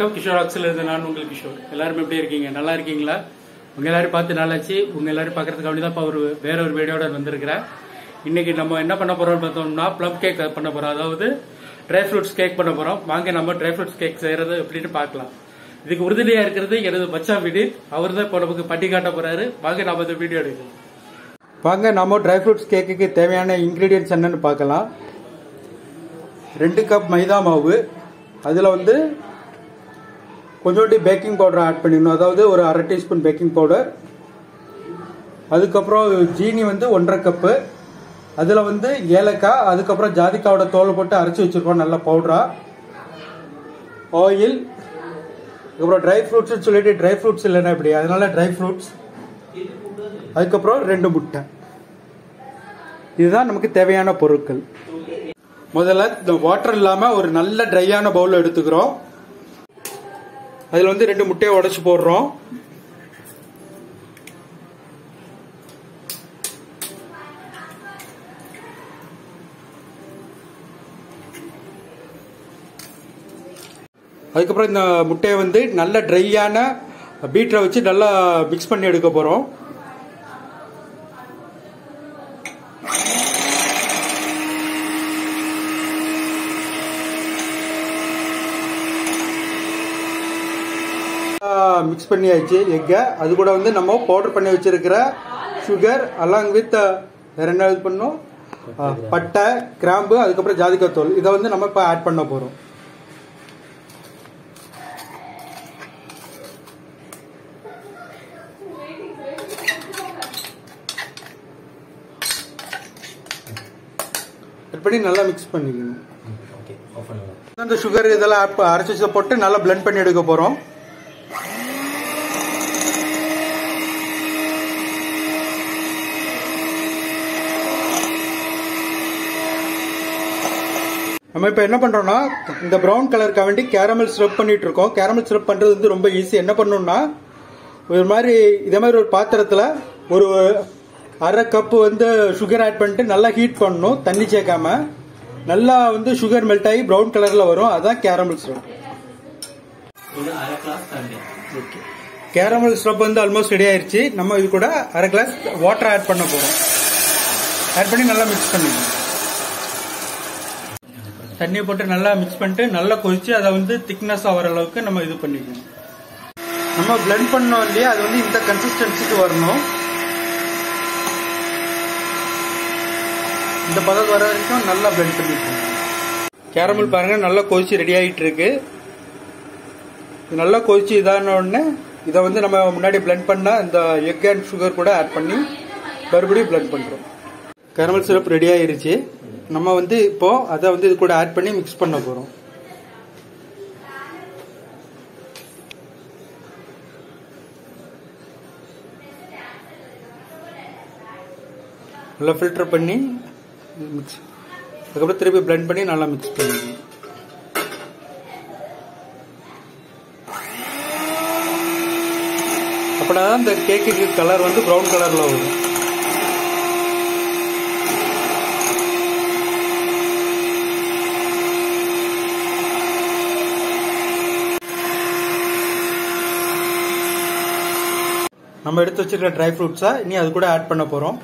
வணக்கம் கிஷோர் ஆக்ஸில் இருந்து நான் உங்கள் கிஷோர் எல்லாரும் எப்படி இருக்கீங்க நல்லா இருக்கீங்களா உங்க எல்லாரும் பார்த்து நல்லாச்சு உங்க எல்லாரும் பார்க்கறதுக்கு தான் இப்போ ஒரு வேற ஒரு வீடியோட வந்திருக்கிறேன் இன்னைக்கு நம்ம என்ன பண்ண போறோம்னு பார்த்தோம்னா ப்ளம் கேக் பண்ண போறோம் அதாவது ட்ரை ஃப்ரூட்ஸ் கேக் பண்ண போறோம் வாங்க நம்ம ட்ரை ஃப்ரூட்ஸ் கேக் செய்யறது எப்படின்னு பார்க்கலாம் இதுக்கு உறுதுணையா இருக்கிறது எனது மச்சா வினீத் அவர் தான் இப்போ நமக்கு பட்டி காட்ட போறாரு வாங்க நம்ம இந்த வீடியோ எடுக்கலாம் வாங்க நம்ம ட்ரை ஃப்ரூட்ஸ் கேக்குக்கு தேவையான இன்க்ரீடியன்ஸ் என்னன்னு பார்க்கலாம் ரெண்டு கப் மைதா மாவு அதில் வந்து கொஞ்சோண்டி பேக்கிங் பவுடர் ஆட் பண்ணிடணும் அதாவது ஒரு அரை டீஸ்பூன் பேக்கிங் பவுடர் அதுக்கப்புறம் ஜீனி வந்து ஒன்றரை கப்பு அதில் வந்து ஏலக்காய் அதுக்கப்புறம் ஜாதிக்காவோட தோலை போட்டு அரைச்சி வச்சுருக்கோம் நல்ல பவுடரா ஆயில் அதுக்கப்புறம் ட்ரை ஃப்ரூட்ஸ்னு சொல்லிட்டு ட்ரை ஃப்ரூட்ஸ் இல்லைன்னா இப்படி அதனால ட்ரை ஃப்ரூட்ஸ் அதுக்கப்புறம் ரெண்டு முட்டை இதுதான் நமக்கு தேவையான பொருட்கள் முதல்ல இந்த வாட்டர் இல்லாம ஒரு நல்ல ட்ரையான பவுல் எடுத்துக்கிறோம் அதுல வந்து ரெண்டு முட்டையை உடைச்சு போடுறோம் அதுக்கப்புறம் இந்த முட்டையை வந்து நல்ல ட்ரையான பீட்டரை வச்சு நல்லா மிக்ஸ் பண்ணி எடுக்க போறோம் மிக்ஸ் பண்ணியாச்சு எக்கை அது கூட வந்து நம்ம பவுடர் பண்ணி வச்சிருக்கிற சுகர் அலாங் வித் வேற என்ன இது பண்ணோம் அஹ், பட்டை கிராம்பு அதுக்கப்புறம் ஜாதிக்காய் தூள் இதை வந்து நம்ம இப்போ ஆட் பண்ண போறோம் ஆட் பண்ணி நல்லா மிக்ஸ் பண்ணிக்கணும் அந்த சுகர் இதெல்லாம் add ப- அரைச்சு வச்சதை போட்டு நல்லா blend பண்ணி எடுக்க போறோம் நம்ம இப்ப என்ன பண்றோம்னா இந்த பிரவுன் கலருக்கு வேண்டி கேரமல் சிரப் பண்ணிட்டு இருக்கோம் கேரமல் சிரப் பண்றது வந்து ரொம்ப ஈஸி என்ன பண்ணணும்னா ஒரு மாதிரி இதே மாதிரி ஒரு பாத்திரத்துல ஒரு அரை கப்பு வந்து சுகர் ஆட் பண்ணிட்டு நல்லா ஹீட் பண்ணணும் தண்ணி சேர்க்காம நல்லா வந்து சுகர் மெல்ட் ஆகி பிரவுன் கலர்ல வரும் அதான் caramel syrup okay caramel syrup வந்து ஆல்மோஸ்ட் ரெடி ஆயிருச்சு நம்ம இது கூட அரை கிளாஸ் வாட்டர் ஆட் பண்ண போறோம் ஆட் பண்ணி நல்லா மிக்ஸ் பண்ணிக்கணும் தண்ணியை போட்டு நல்லா மிக்ஸ் பண்ணிட்டு நல்லா கொதிச்சு அதை வந்து திக்னஸ் ஆகிற அளவுக்கு நம்ம இது பண்ணிக்கணும் நம்ம blend பண்ணோம் இல்லையா அது வந்து இந்த கன்சிஸ்டன்சிக்கு வரணும் இந்த பதம் வர வரைக்கும் நல்லா blend பண்ணிக்கணும் கேரமல் பாருங்க நல்லா கொதிச்சு ரெடி ஆகிட்டு இருக்கு இது நல்லா கொதிச்சு இதான உடனே இதை வந்து நம்ம முன்னாடி blend பண்ண இந்த எக் அண்ட் சுகர் கூட ஆட் பண்ணி மறுபடியும் blend பண்றோம் கேரமல் சிரப் ரெடி ஆயிருச்சு நம்ம வந்து இப்போ அதை வந்து இது கூட ஆட் பண்ணி மிக்ஸ் பண்ண போறோம் நல்லா ஃபில்டர் பண்ணி மிக்ஸ் அதுக்கப்புறம் திருப்பி blend பண்ணி நல்லா மிக்ஸ் பண்ணிக்கணும் அப்படின்னா தான் இந்த கேக்குக்கு கலர் வந்து ப்ரௌன் கலர்ல வரும் நம்ம எடுத்து வச்சிருக்க ட்ரை ஃப்ரூட்ஸை இனி அது கூட ஆட் பண்ண போறோம்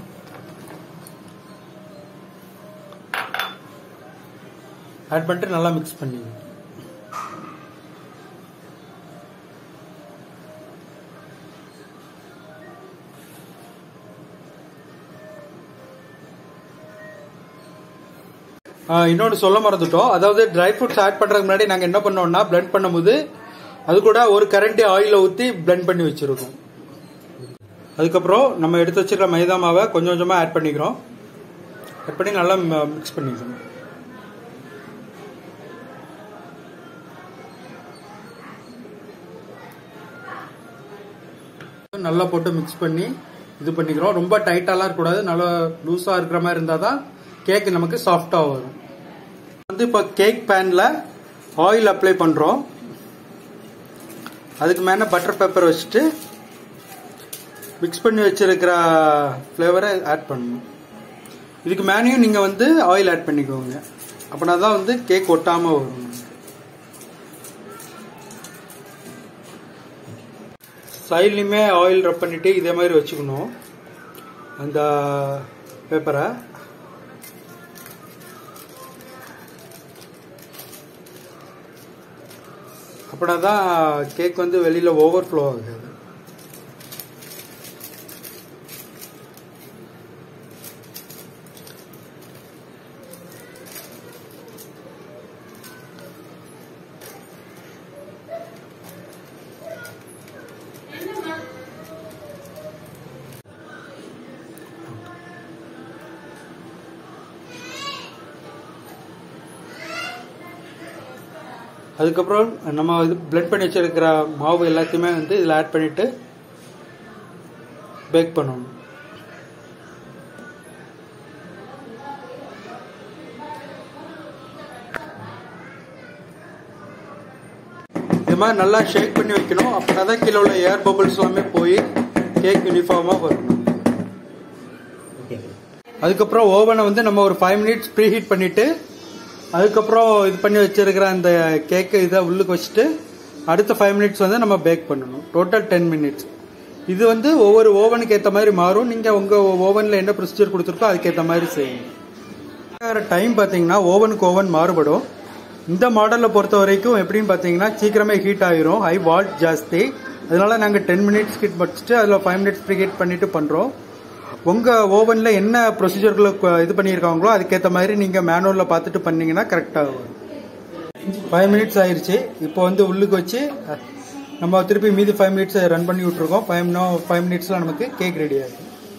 ஆட் பண்ணிட்டு நல்லா மிக்ஸ் பண்ணிக்கணும் இன்னொன்று சொல்ல மறந்துட்டோம் அதாவது ட்ரை ஃப்ரூட்ஸ் ஆட் பண்றதுக்கு முன்னாடி நாங்கள் என்ன பண்ணோம்னா blend பண்ணும்போது அது கூட ஒரு கரண்டி ஆயில ஊற்றி blend பண்ணி வச்சிருக்கோம் அதுக்கப்புறம் நம்ம எடுத்து வச்சிருக்க மைதா மாவை கொஞ்சம் கொஞ்சமாக ஆட் பண்ணிக்கிறோம் ஆட் பண்ணி நல்லா மிக்ஸ் பண்ணிக்கணும் நல்லா போட்டு மிக்ஸ் பண்ணி இது பண்ணிக்கிறோம் ரொம்ப டைட்டாலாம் இருக்கக்கூடாது நல்லா லூஸாக இருக்கிற மாதிரி இருந்தால் தான் கேக் நமக்கு சாஃப்டாக வரும் வந்து இப்போ கேக் பேனில் ஆயில் அப்ளை பண்ணுறோம் அதுக்கு மேலே பட்டர் பேப்பர் வச்சுட்டு மிக்ஸ் பண்ணி வச்சிருக்கிற ஃப்ளேவரை ஆட் பண்ணணும் இதுக்கு மேலேயும் நீங்கள் வந்து ஆயில் ஆட் பண்ணிக்கோங்க அப்படின்னா தான் வந்து கேக் ஒட்டாமல் வரும் சைட்லையுமே ஆயில் ரப் பண்ணிட்டு இதே மாதிரி வச்சுக்கணும் அந்த பேப்பரை அப்படின்னா தான் கேக் வந்து வெளியில் ஓவர் ஃப்ளோ ஆகாது அதுக்கப்புறம் நம்ம இது பிளெண்ட் பண்ணி வச்சிருக்கிற மாவு எல்லாத்தையுமே வந்து இதில் ஆட் பண்ணிட்டு பேக் பண்ணணும் இது மாதிரி நல்லா ஷேக் பண்ணி வைக்கணும் அப்படின்னா தான் கீழே உள்ள ஏர் பபிள்ஸ் எல்லாமே போய் கேக் யூனிஃபார்மாக வரணும் அதுக்கப்புறம் ஓவனை வந்து நம்ம ஒரு ஃபைவ் மினிட்ஸ் ப்ரீ ஹீட் பண்ணிட்டு அதுக்கப்புறம் இது பண்ணி வச்சிருக்கிற அந்த கேக்கு இதை உள்ளுக்கு வச்சுட்டு அடுத்த ஃபைவ் மினிட்ஸ் வந்து நம்ம பேக் பண்ணணும் டோட்டல் டென் மினிட்ஸ் இது வந்து ஒவ்வொரு ஓவனுக்கு ஏற்ற மாதிரி மாறும் நீங்கள் உங்கள் ஓவனில் என்ன ப்ரொசீஜர் கொடுத்துருக்கோ அதுக்கேற்ற மாதிரி செய்யணும் டைம் பார்த்தீங்கன்னா ஓவனுக்கு ஓவன் மாறுபடும் இந்த மாடலில் பொறுத்த வரைக்கும் எப்படின்னு பார்த்தீங்கன்னா சீக்கிரமே ஹீட் ஆகிரும் ஹை வால்ட் ஜாஸ்தி அதனால நாங்கள் டென் மினிட்ஸ் ஹீட் வச்சுட்டு அதில் ஃபைவ் மினிட்ஸ் ப்ரீ ஹீட் பண்ணிட்டு பண்ணுறோம் உங்கள் ஓவனில் என்ன ப்ரொசீஜர்களை இது பண்ணியிருக்காங்களோ அதுக்கேற்ற மாதிரி நீங்கள் மேனுவலில் பார்த்துட்டு பண்ணீங்கன்னா கரெக்டாக வரும் ஃபைவ் மினிட்ஸ் ஆயிருச்சு இப்போ வந்து உள்ளுக்கு வச்சு நம்ம திருப்பி மீதி ஃபைவ் மினிட்ஸ் ரன் பண்ணி விட்ருக்கோம் ஃபைவ் நோ ஃபைவ் மினிட்ஸில் நமக்கு கேக் ரெடி ஆகும்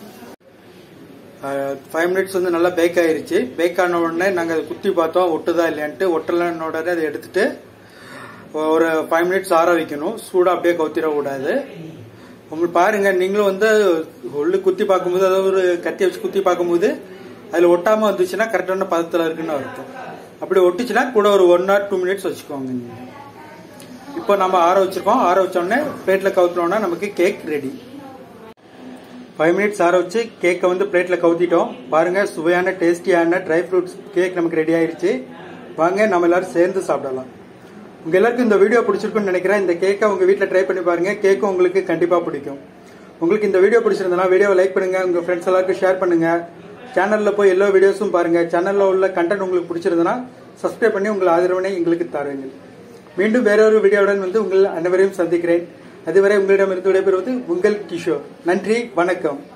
ஃபைவ் மினிட்ஸ் வந்து நல்லா பேக் ஆயிருச்சு பேக் ஆன உடனே நாங்கள் குத்தி பார்த்தோம் ஒட்டுதா இல்லையான்ட்டு ஒட்டலன்னு உடனே அதை எடுத்துட்டு ஒரு ஃபைவ் மினிட்ஸ் ஆற வைக்கணும் சூடாக அப்படியே கவுத்திடக்கூடாது உங்களுக்கு பாருங்க நீங்களும் வந்து உள்ளு குத்தி பார்க்கும்போது அதாவது ஒரு கத்தி வச்சு குத்தி பார்க்கும்போது அதில் ஒட்டாமல் வந்துச்சுன்னா கரெக்டான பதத்தில் இருக்குன்னு அர்த்தம் அப்படி ஒட்டுச்சுன்னா கூட ஒரு ஒன் ஆர் டூ மினிட்ஸ் வச்சுக்கோங்க நீங்கள் இப்போ நம்ம ஆற வச்சிருக்கோம் ஆற வச்சோடனே பிளேட்டில் கவுத்தினோம்னா நமக்கு கேக் ரெடி ஃபைவ் மினிட்ஸ் ஆற வச்சு கேக்கை வந்து பிளேட்டில் கவுத்திட்டோம் பாருங்க சுவையான டேஸ்டியான ட்ரை ஃப்ரூட்ஸ் கேக் நமக்கு ரெடி ஆயிருச்சு வாங்க நம்ம எல்லாரும் சேர்ந்து சாப்பிடலாம் உங்க எல்லாருக்கும் இந்த வீடியோ பிடிச்சிருக்குன்னு நினைக்கிறேன் இந்த கேக்கை உங்க வீட்டில் ட்ரை பண்ணி பாருங்க கேக்கும் உங்களுக்கு கண்டிப்பா பிடிக்கும் உங்களுக்கு இந்த வீடியோ பிடிச்சிருந்தனா வீடியோவை லைக் பண்ணுங்க உங்க ஃப்ரெண்ட்ஸ் எல்லாருக்கும் ஷேர் பண்ணுங்க சேனல்ல போய் எல்லா வீடியோஸும் பாருங்க சேனல்ல உள்ள கண்டென்ட் உங்களுக்கு பிடிச்சிருந்தனா சப்ஸ்கிரைப் பண்ணி உங்கள் ஆதரவினை எங்களுக்கு தாருங்கள் மீண்டும் வேறொரு வீடியோவுடன் வந்து உங்கள் அனைவரையும் சந்திக்கிறேன் அதுவரை உங்களிடமிருந்து விடைபெறுவது உங்கள் கிஷோர் நன்றி வணக்கம்